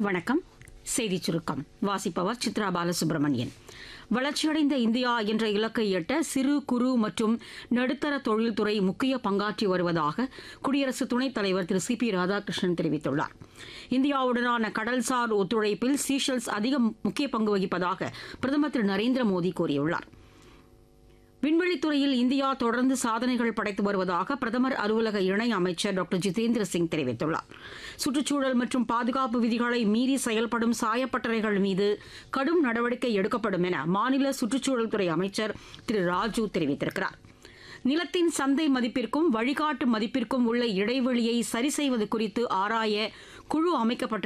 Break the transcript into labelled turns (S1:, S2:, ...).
S1: வணக்கம் செய்திச் சுருக்கம் வாசிப்பவர் சித்ரா பாலசுப்ரமணியன் வளர்ச்சியடைந்த இந்தியா என்ற இலக்கை எட்ட சிறு குறு மற்றும் நடுத்தர தொழில்துறை முக்கிய பங்காற்றி வருவதாக குடியரசு துணைத் தலைவர் திரு சி பி ராதாகிருஷ்ணன் தெரிவித்துள்ளார் இந்தியாவுடனான கடல்சார் ஒத்துழைப்பில் சீஷல்ஸ் அதிக முக்கிய பங்கு வகிப்பதாக பிரதமர் திரு நரேந்திர மோடி கூறியுள்ளார் விண்வெளித்துறையில் இந்தியா தொடர்ந்து சாதனைகள் படைத்து வருவதாக பிரதமர் அலுவலக இணை அமைச்சர் டாக்டர் ஜிதேந்திர சிங் தெரிவித்துள்ளார் சுற்றுச்சூழல் மற்றும் பாதுகாப்பு விதிகளை மீறி செயல்படும் சாயப்பட்டறைகள் மீது கடும் நடவடிக்கை எடுக்கப்படும் என மாநில சுற்றுச்சூழல் துறை அமைச்சர் திரு ராஜு தெரிவித்திருக்கிறார் நிலத்தின் சந்தை மதிப்பிற்கும் வழிகாட்டு மதிப்பிற்கும் உள்ள இடைவெளியை சரி செய்வது குறித்து ஆராய குழு அமைக்கப்பட்டு